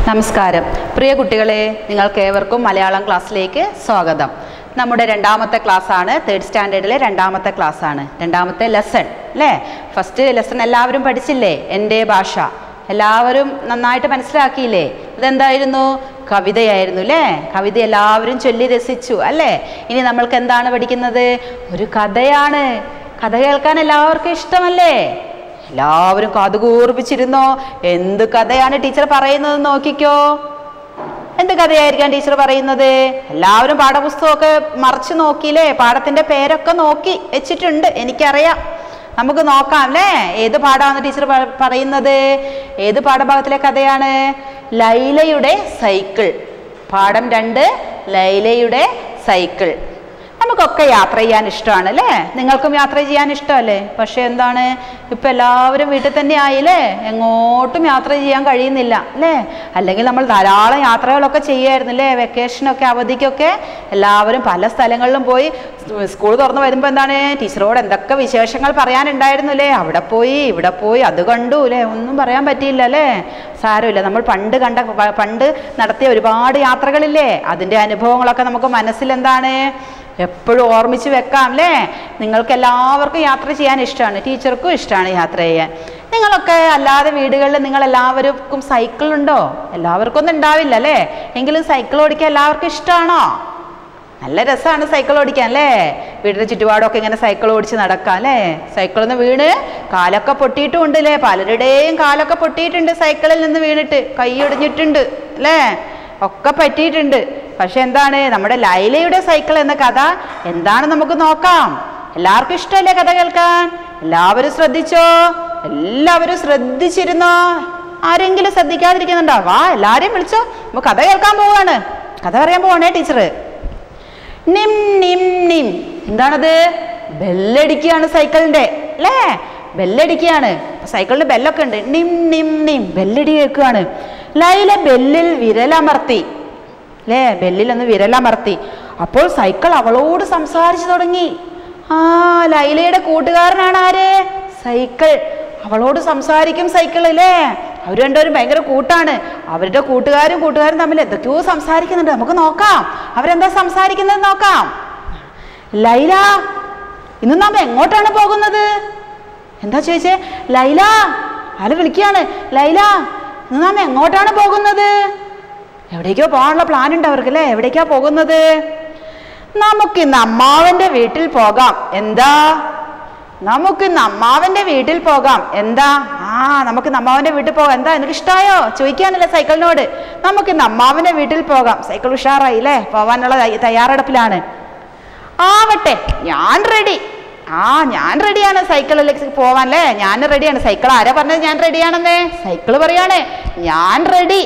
നമസ്കാരം പ്രിയ കുട്ടികളെ നിങ്ങൾക്ക് ഏവർക്കും മലയാളം ക്ലാസ്സിലേക്ക് സ്വാഗതം നമ്മുടെ രണ്ടാമത്തെ ക്ലാസ്സാണ് തേർഡ് സ്റ്റാൻഡേർഡിലെ രണ്ടാമത്തെ ക്ലാസ്സാണ് രണ്ടാമത്തെ ലെസൺ അല്ലേ ഫസ്റ്റ് ലെസൺ എല്ലാവരും പഠിച്ചില്ലേ എൻ്റെ ഭാഷ എല്ലാവരും നന്നായിട്ട് മനസ്സിലാക്കിയില്ലേ ഇതെന്തായിരുന്നു കവിതയായിരുന്നു അല്ലേ കവിത എല്ലാവരും ചൊല്ലി രസിച്ചു അല്ലേ ഇനി നമ്മൾക്ക് എന്താണ് പഠിക്കുന്നത് ഒരു കഥയാണ് കഥ കേൾക്കാൻ എല്ലാവർക്കും ഇഷ്ടമല്ലേ എല്ലാവരും കാതുകൂർപ്പിച്ചിരുന്നോ എന്ത് കഥയാണ് ടീച്ചർ പറയുന്നത് നോക്കിക്കോ എന്ത് കഥയായിരിക്കാം ടീച്ചർ പറയുന്നത് എല്ലാവരും പാഠപുസ്തകമൊക്കെ മറിച്ച് നോക്കിയില്ലേ പാഠത്തിന്റെ പേരൊക്കെ നോക്കി വെച്ചിട്ടുണ്ട് എനിക്കറിയാം നമുക്ക് നോക്കാം അല്ലേ ഏത് പാഠമാണ് ടീച്ചർ പ- പറയുന്നത് ഏത് പാഠഭാഗത്തിലെ കഥയാണ് ലൈലയുടെ സൈക്കിൾ പാഠം രണ്ട് ലൈലയുടെ സൈക്കിൾ നമുക്കൊക്കെ യാത്ര ചെയ്യാൻ ഇഷ്ടമാണ് അല്ലേ നിങ്ങൾക്കും യാത്ര ചെയ്യാൻ ഇഷ്ടമല്ലേ പക്ഷെ എന്താണ് ഇപ്പം എല്ലാവരും വീട്ടിൽ തന്നെ ആയില്ലേ എങ്ങോട്ടും യാത്ര ചെയ്യാൻ കഴിയുന്നില്ല അല്ലേ അല്ലെങ്കിൽ നമ്മൾ ധാരാളം യാത്രകളൊക്കെ ചെയ്യുമായിരുന്നു അല്ലേ വെക്കേഷനൊക്കെ അവധിക്കൊക്കെ എല്ലാവരും പല സ്ഥലങ്ങളിലും പോയി സ്കൂൾ തുറന്ന് വരുമ്പോൾ എന്താണ് ടീച്ചറോട് എന്തൊക്കെ വിശേഷങ്ങൾ പറയാനുണ്ടായിരുന്നു അല്ലേ അവിടെ പോയി ഇവിടെ പോയി അത് കണ്ടു അല്ലേ ഒന്നും പറയാൻ പറ്റിയില്ല അല്ലേ സാരമില്ല നമ്മൾ പണ്ട് കണ്ട പ- പണ്ട് നടത്തിയ ഒരുപാട് യാത്രകളില്ലേ അതിൻ്റെ അനുഭവങ്ങളൊക്കെ നമുക്ക് മനസ്സിൽ എന്താണ് എപ്പോഴും ഓർമ്മിച്ച് വെക്കാം അല്ലേ നിങ്ങൾക്ക് എല്ലാവർക്കും യാത്ര ചെയ്യാൻ ഇഷ്ടമാണ് ടീച്ചർക്കും ഇഷ്ടമാണ് യാത്ര ചെയ്യാൻ നിങ്ങളൊക്കെ അല്ലാതെ വീടുകളിൽ നിങ്ങൾ എല്ലാവർക്കും സൈക്കിൾ ഉണ്ടോ എല്ലാവർക്കും ഒന്നും ഉണ്ടാവില്ല അല്ലേ എങ്കിലും സൈക്കിൾ ഓടിക്കാൻ എല്ലാവർക്കും ഇഷ്ടമാണോ നല്ല രസമാണ് സൈക്കിൾ ഓടിക്കാൻ അല്ലേ വീടിൻ്റെ ചുറ്റുപാടൊക്കെ ഇങ്ങനെ സൈക്കിൾ ഓടിച്ച് നടക്കാം അല്ലേ സൈക്കിളിൽ നിന്ന് വീണ് കാലൊക്കെ പൊട്ടിയിട്ടും ഉണ്ട് അല്ലേ പലരുടെയും കാലൊക്കെ പൊട്ടിയിട്ടുണ്ട് സൈക്കിളിൽ നിന്ന് വീണിട്ട് കൈ ഒടിഞ്ഞിട്ടുണ്ട് അല്ലേ ഒക്കെ പറ്റിയിട്ടുണ്ട് പക്ഷെ എന്താണ് നമ്മുടെ ലൈലയുടെ സൈക്കിൾ എന്ന കഥ എന്താണ് നമുക്ക് നോക്കാം എല്ലാവർക്കും ഇഷ്ടമല്ലേ കഥ കേൾക്കാൻ എല്ലാവരും ശ്രദ്ധിച്ചോ എല്ലാവരും ശ്രദ്ധിച്ചിരുന്നോ ആരെങ്കിലും ശ്രദ്ധിക്കാതിരിക്കുന്നുണ്ടോ വാ എല്ലാരെയും വിളിച്ചോ നമുക്ക് കഥ കേൾക്കാൻ പോവാണ് കഥ പറയാൻ പോവാണേ ടീച്ചർ നിം നിം നിം എന്താണത് ബെല്ലടിക്കുകയാണ് സൈക്കിളിന്റെ അല്ലേ ബെല്ലടിക്കുകയാണ് അപ്പൊ സൈക്കിളിന് ബെല്ലൊക്കെ ഉണ്ട് നിം നിം നിം ബെല്ലടി കേൾക്കുകയാണ് ലൈല ബെല്ലിൽ വിരലമർത്തി അല്ലേ ബെല്ലിൽ ഒന്ന് വിരലമർത്തി അപ്പോൾ സൈക്കിൾ അവളോട് സംസാരിച്ചു തുടങ്ങി ആ ലൈലയുടെ കൂട്ടുകാരനാണ് ആര് സൈക്കിൾ അവളോട് സംസാരിക്കും സൈക്കിൾ അല്ലേ അവർ രണ്ടുപേരും ഭയങ്കര കൂട്ടാണ് അവരുടെ കൂട്ടുകാരും കൂട്ടുകാരും തമ്മിൽ എന്തൊക്കെയോ സംസാരിക്കുന്നുണ്ട് നമുക്ക് നോക്കാം അവരെന്താ സംസാരിക്കുന്നത് നോക്കാം ലൈല ഇന്ന് നാം എങ്ങോട്ടാണ് പോകുന്നത് എന്താ ചോദിച്ചേ ലൈല ആള് വിളിക്കുകയാണ് ലൈല ഇന്ന് നാം എങ്ങോട്ടാണ് പോകുന്നത് എവിടേക്കോ പോകാനുള്ള പ്ലാൻ ഉണ്ട് അവർക്ക് അല്ലേ എവിടേക്കാ പോകുന്നത് നമുക്കിന്ന് അമ്മാവന്റെ വീട്ടിൽ പോകാം എന്താ നമുക്കിന്ന് അമ്മാവന്റെ വീട്ടിൽ പോകാം എന്താ ആ നമുക്കിന്ന് അമ്മാവന്റെ വീട്ടിൽ പോകാം എന്താ നിനക്ക് ഇഷ്ടമായോ ചോദിക്കാനല്ലേ സൈക്കിളിനോട് നമുക്കിന്ന് അമ്മാവന്റെ വീട്ടിൽ പോകാം സൈക്കിൾ ഉഷാറായി അല്ലേ പോവാനുള്ള തയ്യ- തയ്യാറെടുപ്പിലാണ് ആവട്ടെ ഞാൻ റെഡി ആ ഞാൻ റെഡിയാണ് സൈക്കിളിലേക്ക് പോവാൻ അല്ലേ ഞാൻ റെഡിയാണ് സൈക്കിൾ ആരാ പറഞ്ഞത് ഞാൻ റെഡിയാണെന്നേ സൈക്കിൾ പറയാണ് ഞാൻ റെഡി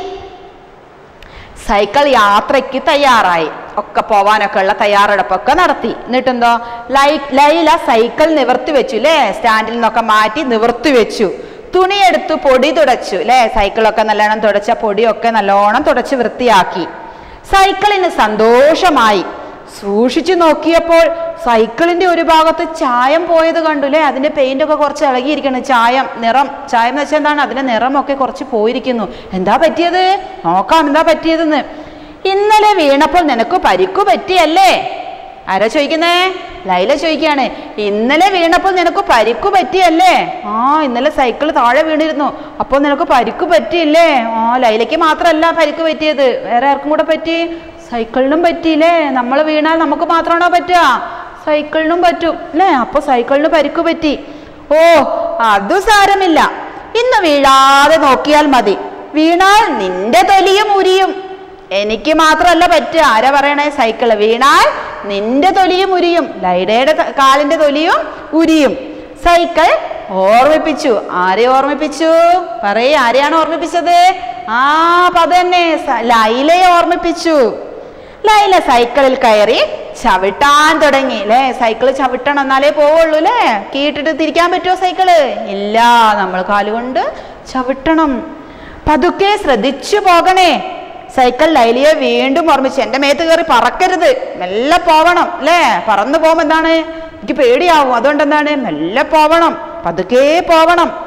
സൈക്കിൾ യാത്രയ്ക്ക് തയ്യാറായി ഒക്കെ പോവാനൊക്കെ ഉള്ള തയ്യാറെടുപ്പൊക്കെ നടത്തി എന്നിട്ടെന്തോ ലൈ ലൈല സൈക്കിൾ നിവർത്തി വെച്ചു അല്ലേ സ്റ്റാൻഡിൽ നിന്നൊക്കെ മാറ്റി നിവർത്തി വെച്ചു തുണിയെടുത്ത് പൊടി തുടച്ചു അല്ലേ സൈക്കിളൊക്കെ നല്ലോണം തുടച്ച പൊടിയൊക്കെ നല്ലോണം തുടച്ച് വൃത്തിയാക്കി സൈക്കിളിന് സന്തോഷമായി സൂക്ഷിച്ചു നോക്കിയപ്പോൾ സൈക്കിളിന്റെ ഒരു ഭാഗത്ത് ചായം പോയത് കണ്ടു അല്ലേ അതിന്റെ പെയിന്റ് ഒക്കെ കുറച്ച് ഇളകിയിരിക്കുന്നു ചായം നിറം ചായം എന്ന് വെച്ചാൽ എന്താണ് അതിന്റെ നിറമൊക്കെ കുറച്ച് പോയിരിക്കുന്നു എന്താ പറ്റിയത് നോക്കാം എന്താ പറ്റിയതെന്ന് ഇന്നലെ വീണപ്പോൾ നിനക്ക് പരിക്കു പറ്റിയല്ലേ ആരാ ചോദിക്കുന്നേ ലൈല ചോദിക്കുകയാണ് ഇന്നലെ വീണപ്പോൾ നിനക്ക് പരിക്കു പറ്റിയല്ലേ ആ ഇന്നലെ സൈക്കിൾ താഴെ വീണിരുന്നു അപ്പോൾ നിനക്ക് പരിക്കു പറ്റിയില്ലേ ആ ലൈലയ്ക്ക് മാത്രമല്ല പരിക്ക് പറ്റിയത് വേറെ ആർക്കും കൂടെ പറ്റി സൈക്കിളിനും പറ്റിയില്ലേ നമ്മൾ വീണാൽ നമുക്ക് മാത്രമാണോ പറ്റുക സൈക്കിളിനും പറ്റും അല്ലേ അപ്പൊ സൈക്കിളിന് പരിക്ക് പറ്റി ഓ അതു സാരമില്ല ഇന്ന് വീഴാതെ നോക്കിയാൽ മതി വീണാൽ നിന്റെ തൊലിയും ഉരിയും എനിക്ക് മാത്രമല്ല പറ്റുക ആരാ പറയണേ സൈക്കിള് വീണാൽ നിന്റെ തൊലിയും ഉരിയും ലൈഡയുടെ ത- കാലിന്റെ തൊലിയും ഉരിയും സൈക്കിൾ ഓർമ്മിപ്പിച്ചു ആരെ ഓർമ്മിപ്പിച്ചു പറയേ ആരെയാണ് ഓർമ്മിപ്പിച്ചത് ആ പത തന്നെ സ- ലൈലയെ ഓർമ്മിപ്പിച്ചു ലൈല സൈക്കിളിൽ കയറി ചവിട്ടാൻ തുടങ്ങി അല്ലേ സൈക്കിൾ ചവിട്ടണം എന്നാലേ പോവുള്ളൂ അല്ലേ കീട്ടിട്ട് തിരിക്കാൻ പറ്റുമോ സൈക്കിള് ഇല്ല നമ്മൾ കാലുകൊണ്ട് ചവിട്ടണം പതുക്കെ ശ്രദ്ധിച്ചു പോകണേ സൈക്കിൾ ലൈലിയെ വീണ്ടും ഓർമ്മിച്ചു എൻ്റെ മേത്ത് കയറി പറക്കരുത് മെല്ലെ പോവണം അല്ലേ പറന്നു പോകുമ്പോൾ എന്താണ് എനിക്ക് പേടിയാവും അതുകൊണ്ട് എന്താണ് മെല്ലെ പോവണം പതുക്കെ പോവണം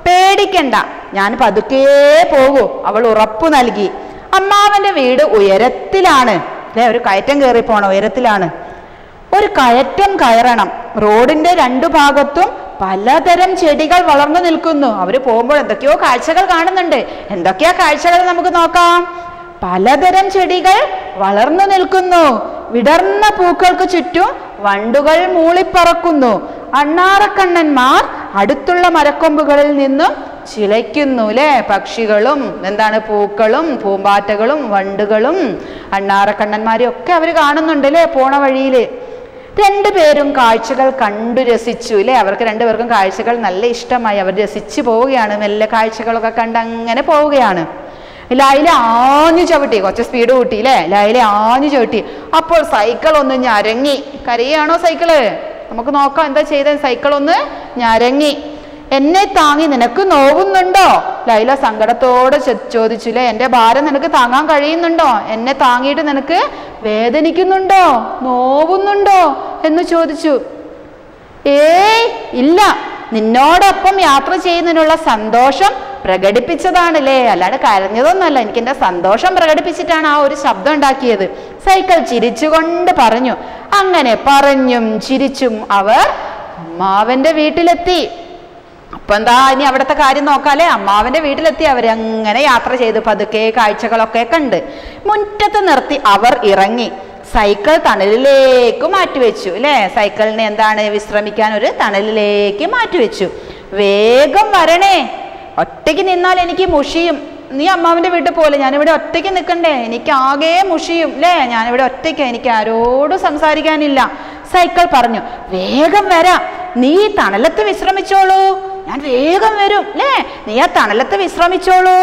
പേടിക്കണ്ട ഞാൻ പതുക്കേ പോകൂ അവൾ ഉറപ്പു നൽകി അമ്മാവന്റെ വീട് ഉയരത്തിലാണ് അല്ലേ ഒരു കയറ്റം കയറി പോണം ഉയരത്തിലാണ് ഒരു കയറ്റം കയറണം റോഡിന്റെ രണ്ടു ഭാഗത്തും പലതരം ചെടികൾ വളർന്നു നിൽക്കുന്നു അവര് പോകുമ്പോൾ എന്തൊക്കെയോ കാഴ്ചകൾ കാണുന്നുണ്ട് എന്തൊക്കെയാ കാഴ്ചകൾ നമുക്ക് നോക്കാം പലതരം ചെടികൾ വളർന്നു നിൽക്കുന്നു വിടർന്ന പൂക്കൾക്ക് ചുറ്റും വണ്ടുകൾ മൂളിപ്പറക്കുന്നു അണ്ണാറക്കണ്ണന്മാർ അടുത്തുള്ള മരക്കൊമ്പുകളിൽ നിന്നും ചിലയ്ക്കുന്നു അല്ലേ പക്ഷികളും എന്താണ് പൂക്കളും പൂമ്പാറ്റകളും വണ്ടുകളും അണ്ണാറക്കണ്ണന്മാരെയും ഒക്കെ അവർ കാണുന്നുണ്ട് അല്ലേ പോണ വഴിയിൽ രണ്ടുപേരും കാഴ്ചകൾ കണ്ടു രസിച്ചു അല്ലേ അവർക്ക് രണ്ടുപേർക്കും കാഴ്ചകൾ നല്ല ഇഷ്ടമായി അവർ രസിച്ചു പോവുകയാണ് മെല്ലെ കാഴ്ചകളൊക്കെ കണ്ട് അങ്ങനെ പോവുകയാണ് ലൈല ആഞ്ഞു ചവിട്ടി കുറച്ച് സ്പീഡ് കൂട്ടി അല്ലേ ലൈല ആഞ്ഞു ചവിട്ടി അപ്പോൾ സൈക്കിൾ ഒന്ന് ഞരങ്ങി കരയാണോ സൈക്കിള് നമുക്ക് നോക്കാം എന്താ ചെയ്ത സൈക്കിൾ ഒന്ന് ഞരങ്ങി എന്നെ താങ്ങി നിനക്ക് നോവുന്നുണ്ടോ ലൈല സങ്കടത്തോടെ ചോ- ചോദിച്ചില്ലേ എന്റെ ഭാരം നിനക്ക് താങ്ങാൻ കഴിയുന്നുണ്ടോ എന്നെ താങ്ങിയിട്ട് നിനക്ക് വേദനിക്കുന്നുണ്ടോ നോവുന്നുണ്ടോ എന്ന് ചോദിച്ചു ഏയ് ഇല്ല നിന്നോടൊപ്പം യാത്ര ചെയ്യുന്നതിനുള്ള സന്തോഷം പ്രകടിപ്പിച്ചതാണല്ലേ അല്ലാണ്ട് കരഞ്ഞതൊന്നുമല്ല എനിക്ക് എൻ്റെ സന്തോഷം പ്രകടിപ്പിച്ചിട്ടാണ് ആ ഒരു ശബ്ദം ഉണ്ടാക്കിയത് സൈക്കിൾ ചിരിച്ചുകൊണ്ട് പറഞ്ഞു അങ്ങനെ പറഞ്ഞും ചിരിച്ചും അവർ അമ്മാവന്റെ വീട്ടിലെത്തി അപ്പൊ എന്താ ഇനി അവിടുത്തെ കാര്യം നോക്കാല്ലേ അമ്മാവന്റെ വീട്ടിലെത്തി അവർ അങ്ങനെ യാത്ര ചെയ്തു പതുക്കെ കാഴ്ചകളൊക്കെ കണ്ട് മുറ്റത്ത് നിർത്തി അവർ ഇറങ്ങി സൈക്കിൾ തണലിലേക്ക് മാറ്റിവെച്ചു അല്ലേ സൈക്കിളിനെ എന്താണ് വിശ്രമിക്കാൻ ഒരു തണലിലേക്ക് മാറ്റിവെച്ചു വേഗം വരണേ ഒറ്റയ്ക്ക് നിന്നാൽ എനിക്ക് മുഷിയും നീ അമ്മാവിന്റെ വീട്ടിൽ പോലെ ഞാനിവിടെ ഒറ്റയ്ക്ക് നിൽക്കണ്ടേ എനിക്ക് ആകെ മുഷിയും അല്ലേ ഞാനിവിടെ ഒറ്റയ്ക്ക് എനിക്ക് ആരോടും സംസാരിക്കാനില്ല സൈക്കിൾ പറഞ്ഞു വേഗം വരാം നീ തണലത്ത് വിശ്രമിച്ചോളൂ ഞാൻ വേഗം വരും അല്ലേ നീ ആ തണലത്ത് വിശ്രമിച്ചോളൂ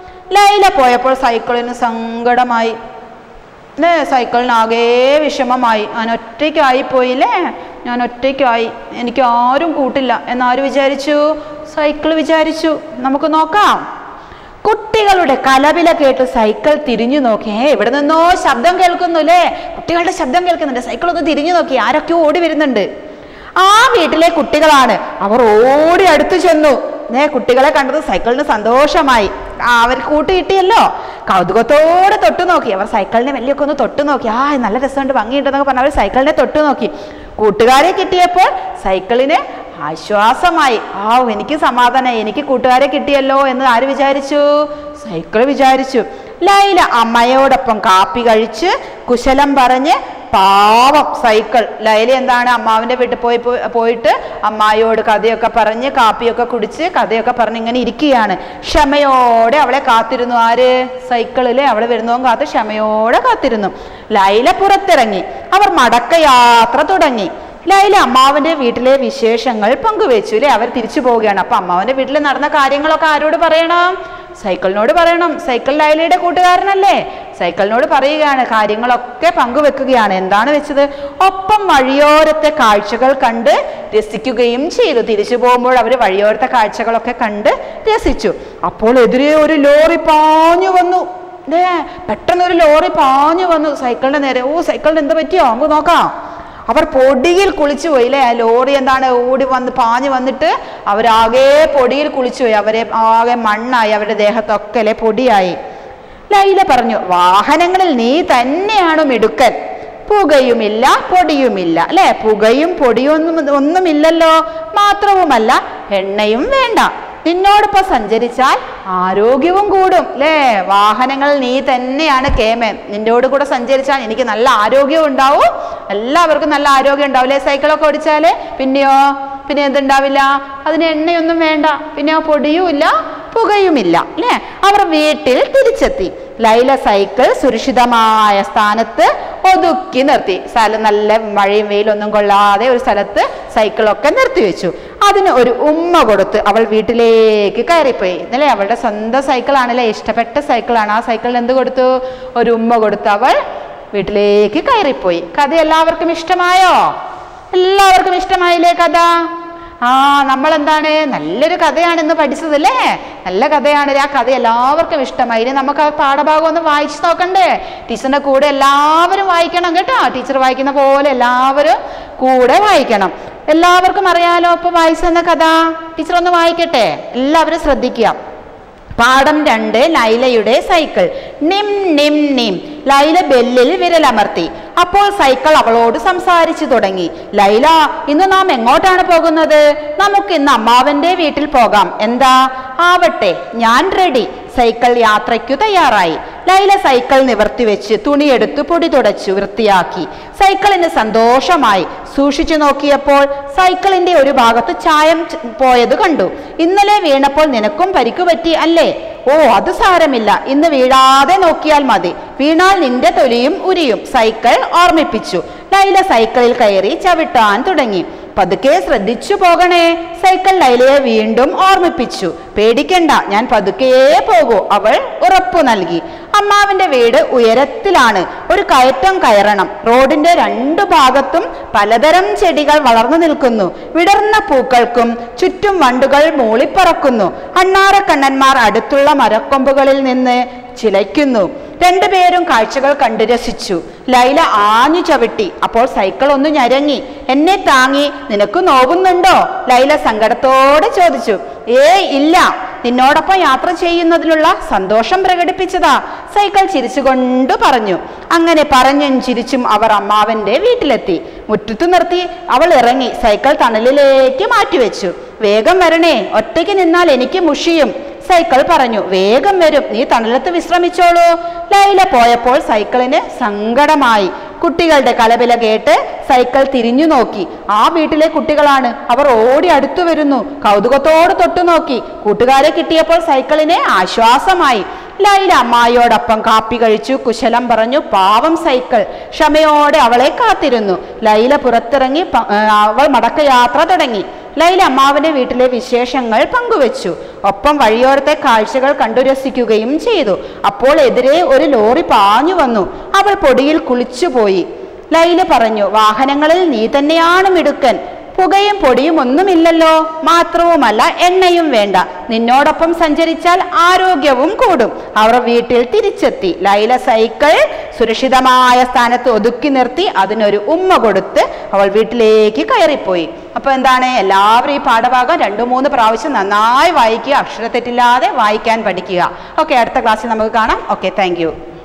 ലൈല പോയപ്പോൾ സൈക്കിളിന് സങ്കടമായി അല്ലേ സൈക്കിളിന് ആകെ വിഷമമായി ഞാൻ ഒറ്റയ്ക്കായി പോയില്ലേ ഞാൻ ഒറ്റയ്ക്കായി എനിക്ക് ആരും കൂട്ടില്ല എന്നാര് വിചാരിച്ചു സൈക്കിൾ വിചാരിച്ചു നമുക്ക് നോക്കാം കുട്ടികളുടെ കലപില കേട്ട് സൈക്കിൾ തിരിഞ്ഞു നോക്കി ഏ ഇവിടെ നിന്നോ ശബ്ദം കേൾക്കുന്നു അല്ലേ കുട്ടികളുടെ ശബ്ദം കേൾക്കുന്നുണ്ട് സൈക്കിൾ ഒന്ന് തിരിഞ്ഞു നോക്കി ആരൊക്കെയോ ഓടി വരുന്നുണ്ട് ആ വീട്ടിലെ കുട്ടികളാണ് അവർ ഓടി അടുത്തു ചെന്നു നേ കുട്ടികളെ കണ്ടത് സൈക്കിളിന് സന്തോഷമായി ആ, അവർ കൂട്ട് കിട്ടിയല്ലോ കൗതുകത്തോടെ തൊട്ടു നോക്കി അവർ സൈക്കിളിനെ വലിയൊക്കെ ഒന്ന് തൊട്ടു നോക്കി ആ നല്ല രസമുണ്ട് ഭംഗിയുണ്ടെന്നൊക്കെ പറഞ്ഞ് അവർ സൈക്കിളിനെ തൊട്ടു നോക്കി കൂട്ടുകാരെ കിട്ടിയപ്പോൾ സൈക്കിളിന് ആശ്വാസമായി ആ എനിക്ക് സമാധാനമായി എനിക്ക് കൂട്ടുകാരെ കിട്ടിയല്ലോ എന്ന് ആര് വിചാരിച്ചു സൈക്കിൾ വിചാരിച്ചു ലൈല അമ്മയോടൊപ്പം കാപ്പി കഴിച്ച് കുശലം പറഞ്ഞ് പാവം സൈക്കിൾ ലൈല എന്താണ് അമ്മാവിന്റെ വീട്ടിൽ പോയി പോയി- പോയിട്ട് അമ്മായിയോട് കഥയൊക്കെ പറഞ്ഞ് കാപ്പിയൊക്കെ കുടിച്ച് കഥയൊക്കെ പറഞ്ഞ് ഇങ്ങനെ ഇരിക്കുകയാണ് ക്ഷമയോടെ അവളെ കാത്തിരുന്നു ആര് സൈക്കിളിലെ അവളെ വരുന്നവൻ കാത്ത് ക്ഷമയോടെ കാത്തിരുന്നു ലൈല പുറത്തിറങ്ങി അവർ മടക്കയാത്ര തുടങ്ങി ലൈല അമ്മാവന്റെ വീട്ടിലെ വിശേഷങ്ങൾ പങ്കുവെച്ചു അല്ലെ അവർ തിരിച്ചു പോവുകയാണ് അപ്പൊ അമ്മാവന്റെ വീട്ടിൽ നടന്ന കാര്യങ്ങളൊക്കെ ആരോട് പറയണം സൈക്കിളിനോട് പറയണം സൈക്കിൾ ലൈലയുടെ കൂട്ടുകാരനല്ലേ സൈക്കിളിനോട് പറയുകയാണ് കാര്യങ്ങളൊക്കെ പങ്കുവെക്കുകയാണ് എന്താണ് വെച്ചത് ഒപ്പം വഴിയോരത്തെ കാഴ്ചകൾ കണ്ട് രസിക്കുകയും ചെയ്തു തിരിച്ചു പോകുമ്പോൾ അവർ വഴിയോരത്തെ കാഴ്ചകളൊക്കെ കണ്ട് രസിച്ചു അപ്പോൾ എതിരെ ഒരു ലോറി പാഞ്ഞു വന്നു ദേ പെട്ടെന്ന് ഒരു ലോറി പാഞ്ഞു വന്നു സൈക്കിളിന്റെ നേരെ ഓ സൈക്കിളിന് എന്ത് പറ്റിയോ നമുക്ക് നോക്കാം അവർ പൊടിയിൽ കുളിച്ചു പോയി അല്ലേ ആ ലോറി എന്താണ് ഓടി വന്ന് പാഞ്ഞു വന്നിട്ട് അവരാകെ പൊടിയിൽ കുളിച്ചു പോയി അവരെ ആകെ മണ്ണായി അവരുടെ ദേഹത്തൊക്കെ അല്ലേ പൊടിയായി ലൈല പറഞ്ഞു വാഹനങ്ങളിൽ നീ തന്നെയാണ് മിടുക്കൻ പുകയുമില്ല പൊടിയുമില്ല അല്ലെ പുകയും പൊടിയും ഒന്നും ഒന്നുമില്ലല്ലോ മാത്രവുമല്ല എണ്ണയും വേണ്ട നിന്നോടൊപ്പം സഞ്ചരിച്ചാൽ ആരോഗ്യവും കൂടും അല്ലേ വാഹനങ്ങൾ നീ തന്നെയാണ് കേമൻ നിന്നോട് കൂടെ സഞ്ചരിച്ചാൽ എനിക്ക് നല്ല ആരോഗ്യം ഉണ്ടാവും എല്ലാവർക്കും നല്ല ആരോഗ്യം ഉണ്ടാവും അല്ലേ സൈക്കിളൊക്കെ ഓടിച്ചാല് പിന്നെയോ പിന്നെ എന്തുണ്ടാവില്ല അതിന് എണ്ണയൊന്നും വേണ്ട പിന്നെ ആ പൊടിയും ഇല്ല പുകയുമില്ല അല്ലേ അവർ വീട്ടിൽ തിരിച്ചെത്തി ലൈല സൈക്കിൾ സുരക്ഷിതമായ സ്ഥാനത്ത് ഒതുക്കി നിർത്തി സ്ഥലം നല്ല മഴയും വെയിലൊന്നും കൊള്ളാതെ ഒരു സ്ഥലത്ത് സൈക്കിളൊക്കെ നിർത്തി വെച്ചു അതിന് ഒരു ഉമ്മ കൊടുത്ത് അവൾ വീട്ടിലേക്ക് കയറിപ്പോയി അല്ലേ അവളുടെ സ്വന്തം സൈക്കിളാണല്ലേ ഇഷ്ടപ്പെട്ട സൈക്കിളാണ് ആ സൈക്കിളിന് എന്ത് കൊടുത്തു ഒരു ഉമ്മ കൊടുത്ത് അവൾ വീട്ടിലേക്ക് കയറിപ്പോയി കഥ എല്ലാവർക്കും ഇഷ്ടമായോ എല്ലാവർക്കും ഇഷ്ടമായില്ലേ കഥ ആ നമ്മൾ എന്താണ് നല്ലൊരു കഥയാണ് ഇന്ന് പഠിച്ചത് അല്ലേ നല്ല കഥയാണ് ആ കഥ എല്ലാവർക്കും ഇഷ്ടമായി ഇനി നമുക്ക് ആ പാഠഭാഗം ഒന്ന് വായിച്ചു നോക്കണ്ടേ ടീച്ചറിന്റെ കൂടെ എല്ലാവരും വായിക്കണം കേട്ടോ ടീച്ചർ വായിക്കുന്ന പോലെ എല്ലാവരും കൂടെ വായിക്കണം എല്ലാവർക്കും അറിയാലോ ഇപ്പൊ വായിച്ചെന്ന കഥ ടീച്ചർ ഒന്ന് വായിക്കട്ടെ എല്ലാവരും ശ്രദ്ധിക്കുക പാഠം രണ്ട് ലൈലയുടെ സൈക്കിൾ നിം നിം നിം ലൈല ബെല്ലിൽ വിരലമർത്തി അപ്പോൾ സൈക്കിൾ അവളോട് സംസാരിച്ചു തുടങ്ങി ലൈല ഇന്ന് നാം എങ്ങോട്ടാണ് പോകുന്നത് നമുക്ക് ഇന്ന് അമ്മാവന്റെ വീട്ടിൽ പോകാം എന്താ ആവട്ടെ ഞാൻ റെഡി സൈക്കിൾ യാത്രയ്ക്കു തയ്യാറായി ലൈല സൈക്കിൾ നിവർത്തി വെച്ച് തുണിയെടുത്ത് പൊടി തുടച്ചു വൃത്തിയാക്കി സൈക്കിളിന് സന്തോഷമായി സൂക്ഷിച്ചു നോക്കിയപ്പോൾ സൈക്കിളിന്റെ ഒരു ഭാഗത്ത് ചായം ച- പോയത് കണ്ടു ഇന്നലെ വീണപ്പോൾ നിനക്കും പരിക്കു പറ്റി അല്ലേ ഓ അത് സാരമില്ല ഇന്ന് വീഴാതെ നോക്കിയാൽ മതി വീണാൽ നിന്റെ തൊലിയും ഉരിയും സൈക്കിൾ ഓർമ്മിപ്പിച്ചു ലൈല സൈക്കിളിൽ കയറി ചവിട്ടാൻ തുടങ്ങി പതുക്കെ ശ്രദ്ധിച്ചു പോകണേ സൈക്കിൾ ലൈലയെ വീണ്ടും ഓർമ്മിപ്പിച്ചു പേടിക്കണ്ട ഞാൻ പതുക്കെയേ പോകൂ അവൾ ഉറപ്പു നൽകി അമ്മാവിന്റെ വീട് ഉയരത്തിലാണ് ഒരു കയറ്റം കയറണം റോഡിന്റെ രണ്ടു ഭാഗത്തും പലതരം ചെടികൾ വളർന്നു നിൽക്കുന്നു വിടർന്ന പൂക്കൾക്കും ചുറ്റും വണ്ടുകൾ മൂളിപ്പറക്കുന്നു അണ്ണാറക്കണ്ണന്മാർ അടുത്തുള്ള മരക്കൊമ്പുകളിൽ നിന്ന് ചിലയ്ക്കുന്നു രണ്ടുപേരും കാഴ്ചകൾ കണ്ടു രസിച്ചു ലൈല ആഞ്ഞു ചവിട്ടി അപ്പോൾ സൈക്കിൾ ഒന്ന് ഞരങ്ങി എന്നെ താങ്ങി നിനക്ക് നോവുന്നുണ്ടോ ലൈല സങ്കടത്തോടെ ചോദിച്ചു ഏയ് ഇല്ല നിന്നോടൊപ്പം യാത്ര ചെയ്യുന്നതിലുള്ള സന്തോഷം പ്രകടിപ്പിച്ചതാ സൈക്കിൾ ചിരിച്ചുകൊണ്ട് പറഞ്ഞു അങ്ങനെ പറഞ്ഞും ചിരിച്ചും അവർ അമ്മാവന്റെ വീട്ടിലെത്തി മുറ്റത്തു നിർത്തി അവൾ ഇറങ്ങി സൈക്കിൾ തണലിലേക്ക് മാറ്റിവെച്ചു വേഗം വരണേ ഒറ്റയ്ക്ക് നിന്നാൽ എനിക്ക് മുഷിയും സൈക്കിൾ പറഞ്ഞു വേഗം വരും നീ തണലത്ത് വിശ്രമിച്ചോളൂ ലൈല പോയപ്പോൾ സൈക്കിളിന് സങ്കടമായി കുട്ടികളുടെ കലപില കേട്ട് സൈക്കിൾ തിരിഞ്ഞു നോക്കി ആ വീട്ടിലെ കുട്ടികളാണ് അവർ ഓടി അടുത്തു വരുന്നു കൗതുകത്തോട് തൊട്ടു നോക്കി കൂട്ടുകാരെ കിട്ടിയപ്പോൾ സൈക്കിളിന് ആശ്വാസമായി ലൈല അമ്മായിയോടൊപ്പം കാപ്പി കഴിച്ചു കുശലം പറഞ്ഞു പാവം സൈക്കിൾ ക്ഷമയോടെ അവളെ കാത്തിരുന്നു ലൈല പുറത്തിറങ്ങി പ- ആ, അവൾ മടക്കയാത്ര തുടങ്ങി ലൈല അമ്മാവിന്റെ വീട്ടിലെ വിശേഷങ്ങൾ പങ്കുവച്ചു ഒപ്പം വഴിയോരത്തെ കാഴ്ചകൾ കണ്ടു രസിക്കുകയും ചെയ്തു അപ്പോൾ എതിരെ ഒരു ലോറി പാഞ്ഞു വന്നു അവൾ പൊടിയിൽ കുളിച്ചുപോയി ലൈല പറഞ്ഞു വാഹനങ്ങളിൽ നീ തന്നെയാണ് മിടുക്കൻ പുകയും പൊടിയും ഒന്നുമില്ലല്ലോ മാത്രവുമല്ല എണ്ണയും വേണ്ട നിന്നോടൊപ്പം സഞ്ചരിച്ചാൽ ആരോഗ്യവും കൂടും അവർ വീട്ടിൽ തിരിച്ചെത്തി ലൈല സൈക്കിൾ സുരക്ഷിതമായ സ്ഥാനത്ത് ഒതുക്കി നിർത്തി അതിനൊരു ഉമ്മ കൊടുത്ത് അവൾ വീട്ടിലേക്ക് കയറിപ്പോയി അപ്പൊ എന്താണ് എല്ലാവരും ഈ പാഠഭാഗം രണ്ടു മൂന്ന് പ്രാവശ്യം നന്നായി വായിക്കുക അക്ഷരത്തെറ്റില്ലാതെ വായിക്കാൻ പഠിക്കുക ഓക്കെ അടുത്ത ക്ലാസ്സിൽ നമുക്ക് കാണാം ഓക്കെ താങ്ക്